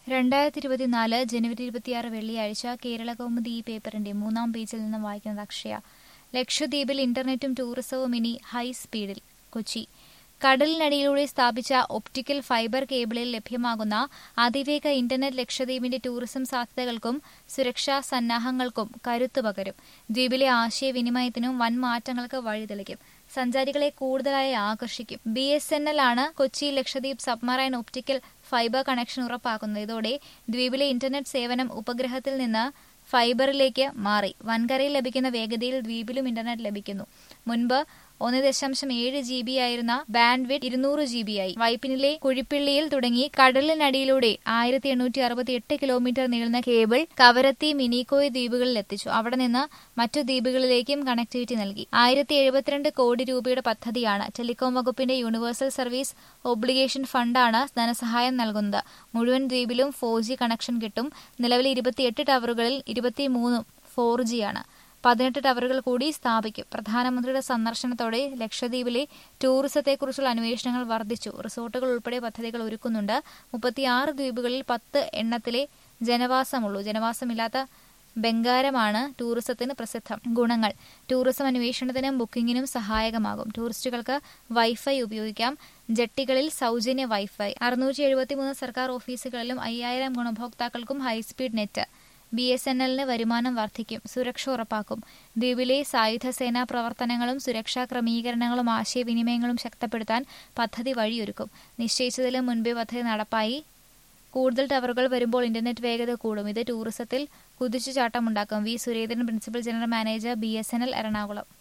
രണ്ടായിരത്തി ഇരുപത്തിനാല് ജനുവരി ഇരുപത്തിയാറ് വെള്ളിയാഴ്ച കേരള കൗമുദി ഈ പേപ്പറിന്റെ മൂന്നാം പേജിൽ നിന്ന് വായിക്കുന്നത് അക്ഷയ ലക്ഷദ്വീപിൽ ഇന്റർനെറ്റും ടൂറിസവും ഇനി ഹൈ സ്പീഡിൽ കൊച്ചി കടലിനടിയിലൂടെ സ്ഥാപിച്ച ഒപ്റ്റിക്കൽ ഫൈബർ കേബിളിൽ ലഭ്യമാകുന്ന അതിവേഗ ഇന്റർനെറ്റ് ലക്ഷദ്വീപിന്റെ ടൂറിസം സാധ്യതകൾക്കും സുരക്ഷാ സന്നാഹങ്ങൾക്കും കരുത്തു പകരും ദ്വീപിലെ ആശയവിനിമയത്തിനും വൻ മാറ്റങ്ങൾക്ക് വഴിതെളിക്കും സഞ്ചാരികളെ കൂടുതലായി ആകർഷിക്കും ബി എസ് എൻ എൽ ആണ് Kochi Lakshadweep submarine optical fibre connection ഉറപ്പാക്കുന്നത് ഇതോടെ ദ്വീപിലെ ഇന്റർനെറ്റ് സേവനം ഉപഗ്രഹത്തിൽ നിന്ന് ഫൈബറിലേക്ക് മാറി വൻകരയിൽ ലഭിക്കുന്ന വേഗതയിൽ ദ്വീപിലും ഇന്റർനെറ്റ് ലഭിക്കുന്നു മുൻപ് ഒന്ന് ദശാംശം ഏഴ് ജി ബി ആയിരുന്ന ബാൻഡ് വിഡ് ഇരുന്നൂറ് ജി ബി ആയി വൈപ്പിനിലെ കുഴിപ്പിള്ളിയിൽ തുടങ്ങി കടലിനടിയിലൂടെ ആയിരത്തി എണ്ണൂറ്റി അറുപത്തി എട്ട് കിലോമീറ്റർ നീളുന്ന കേബിൾ കവരത്തി മിനിക്കോയ് ദ്വീപുകളിൽ എത്തിച്ചു അവിടെ നിന്ന് മറ്റു ദ്വീപുകളിലേക്കും കണക്ടിവിറ്റി നൽകി ആയിരത്തി എഴുപത്തിരണ്ട് കോടി രൂപയുടെ പദ്ധതിയാണ് ടെലികോം വകുപ്പിന്റെ യൂണിവേഴ്സൽ സർവീസ് ഒബ്ലിഗേഷൻ ഫണ്ടാണ് ധനസഹായം നൽകുന്നത് മുഴുവൻ ദ്വീപിലും ഫോർ ജി കണക്ഷൻ കിട്ടും നിലവിലെ ഇരുപത്തിയെട്ട് ടവറുകളിൽ ഇരുപത്തിമൂന്നും ഫോർ ജിയാണ് പതിനെട്ട് ടവറുകൾ കൂടി സ്ഥാപിക്കും പ്രധാനമന്ത്രിയുടെ സന്ദർശനത്തോടെ ലക്ഷദ്വീപിലെ ടൂറിസത്തെക്കുറിച്ചുള്ള അന്വേഷണങ്ങൾ വർദ്ധിച്ചു റിസോർട്ടുകൾ ഉൾപ്പെടെ പദ്ധതികൾ ഒരുക്കുന്നുണ്ട് മുപ്പത്തിയാറ് ദ്വീപുകളിൽ പത്ത് എണ്ണത്തിലെ ജനവാസമുള്ളൂ ജനവാസമില്ലാത്ത ബംഗാരമാണ് ടൂറിസത്തിന് പ്രസിദ്ധം ഗുണങ്ങൾ ടൂറിസം അന്വേഷണത്തിനും ബുക്കിംഗിനും സഹായകമാകും ടൂറിസ്റ്റുകൾക്ക് വൈഫൈ ഉപയോഗിക്കാം ജട്ടികളിൽ സൗജന്യ വൈഫൈ അറുന്നൂറ്റി എഴുപത്തിമൂന്ന് സർക്കാർ ഓഫീസുകളിലും അയ്യായിരം ഗുണഭോക്താക്കൾക്കും high speed net B S N എല്ലിന് വരുമാനം വർദ്ധിക്കും സുരക്ഷ ഉറപ്പാക്കും ദ്വീപിലെ സായുധ സേനാ പ്രവർത്തനങ്ങളും സുരക്ഷാ ക്രമീകരണങ്ങളും ആശയവിനിമയങ്ങളും ശക്തിപ്പെടുത്താൻ പദ്ധതി വഴിയൊരുക്കും നിശ്ചയിച്ചതിലും മുൻപേ പദ്ധതി നടപ്പായി കൂടുതൽ ടവറുകൾ വരുമ്പോൾ ഇന്റർനെറ്റ് വേഗത കൂടും ഇത് ടൂറിസത്തിൽ കുതിച്ചുചാട്ടമുണ്ടാക്കും V Surendran principal general manager B S N L Ernakulam